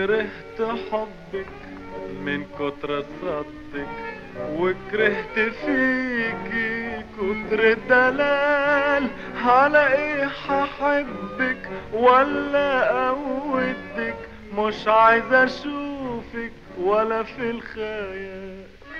كرهت حبك من كتر صدك وكرهت فيكي كتر الدلال على ايه ححبك ولا اودك مش عايز اشوفك ولا في الخيال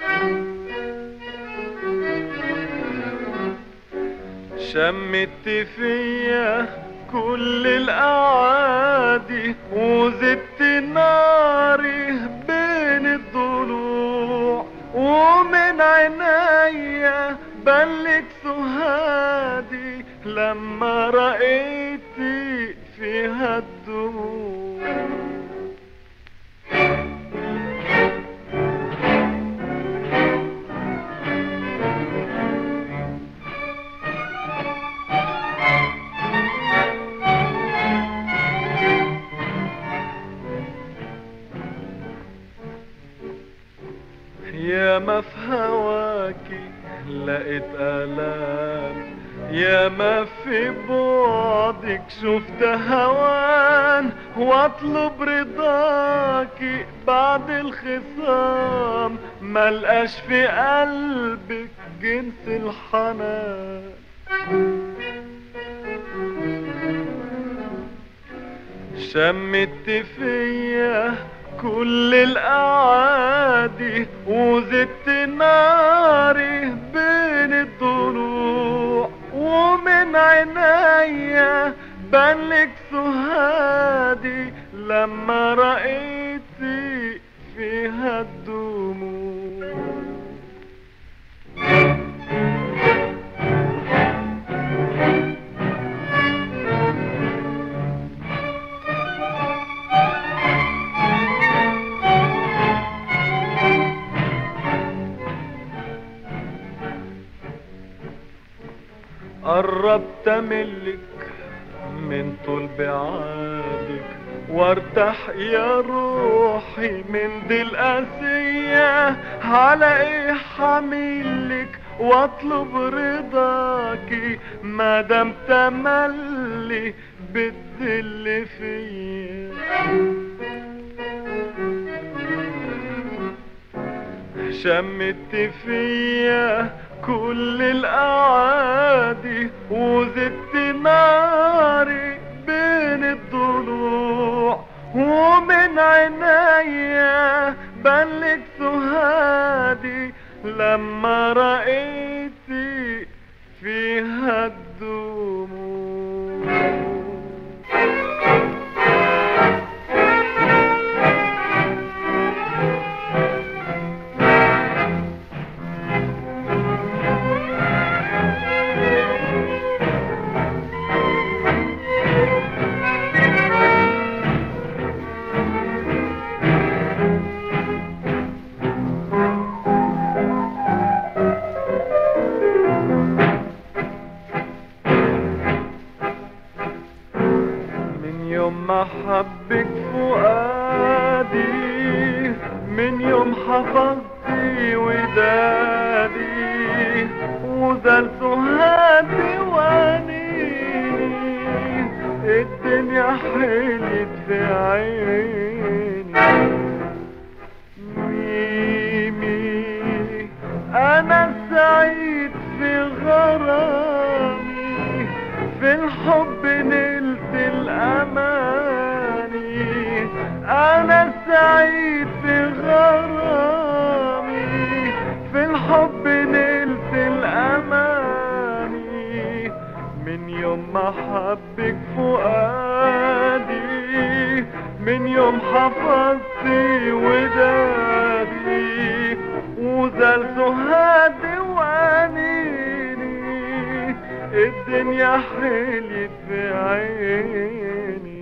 شمت فيا كل الاعادي وزدت ناري بين الضلوع ومن عينيا بلك سهادي لما رأيتي فيها الدموع يا ما في هواكي لقيت آلام يا ما في بعدك شفت هوان واطلب رضاكي بعد الخصام ملقاش في قلبك جنس الحنان شمت فيا كل الاعادي وزدت ناري بين الضلوع ومن عينيا بلك سهادي لما رأيتي فيها الدموع قربت املك من طول بعادك وارتاح يا روحي من دي القاسية على ايه حميلك واطلب رضاكي ما دام تملي بتدل فيا شمت فيا كل الاعادي وزدت ناري بين الضلوع ومن عينيا بلك سهادي لما رأيتي فيها الدموع من يوم ما حبك فؤادي من يوم حفظتي ودادي وزال سهادي وانيني الدنيا حلت في عيني ميمي انا سعيد في غرامي في الحب نلت الاماني انا سعيد في غرامي في الحب نلت الاماني من يوم ما حبك فؤادي من يوم حفظتي ودادي وزال سهادي وانيني الدنيا حلت في عيني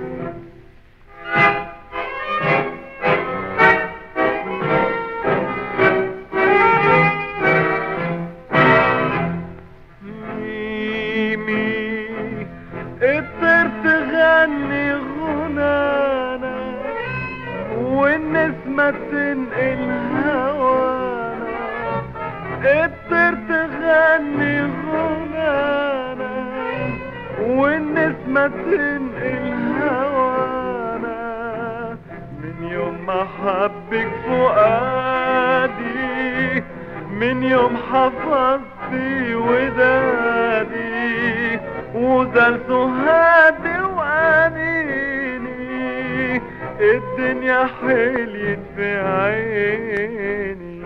ميمي الطير تغني غنانا والنسمة تنقل هوانا الطير تغني غنانا والنسمة تنقل هوانا يوم ما حبك فؤادي من يوم حفظتي ودادي وزال سهادي وانيني الدنيا حليت في عيني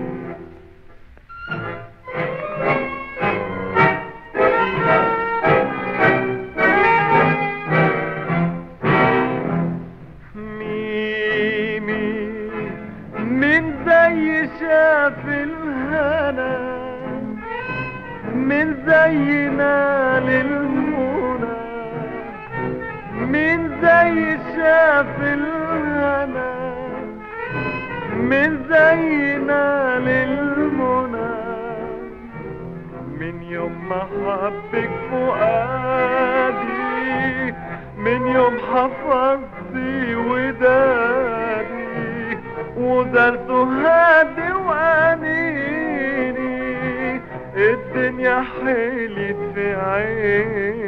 ميمي من زي شاف الهنا من زينا للمنى من زي شاف الهنا من زينا للمنى من يوم ما حبك فؤادي من يوم حفظتي ودادي وزرت هادي وانيني الدنيا حلت في عيني